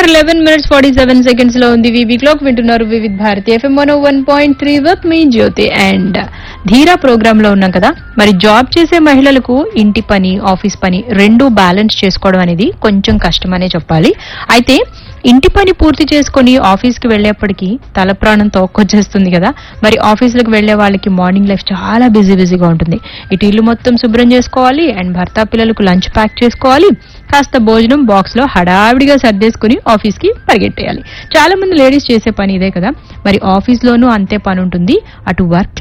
hour eleven minutes forty seven seconds లో ఉంది VB clock వింటున్నారు Vividh Bharati FM one one point three work మీ Jyothi and Dheera program లో ఉన్నాం కదా మరి జాబ్ చేసే మహిళలకు ఇంటి పని ఆఫీస్ పని రెండు బ్యాలెన్స్ చేసుకోవడం అనేది కొంచెం కష్టమనే చెప్పాలి అయితే ఇంటి పని పూర్తి చేసుకొని ఆఫీస్ కి వెళ్లేప్పటికీ తల ప్రాణం తోక్కొచ్చేస్తుంది కదా మరి ఆఫీసులకు వెళ్లే వాళ్ళకి మార్నింగ్ లైఫ్ చాలా బిజీ బిజీగా ఉంటుంది ఇటు ఇల్లు మొత్తం శుభ్రం చేసుకోవాలి అండ్ భర్త పిల్లలకు లంచ్ ప్యాక్ చేసుకోవాలి కాస్త భోజనం బాక్స్ లో హడావిడిగా సర్దేసుకుని ఆఫీస్ కి పరిగెట్టేయాలి చాలా మంది లేడీస్ చేసే పని ఇదే కదా మరి ఆఫీస్ లోనూ అంతే పని ఉంటుంది అటు వర్క్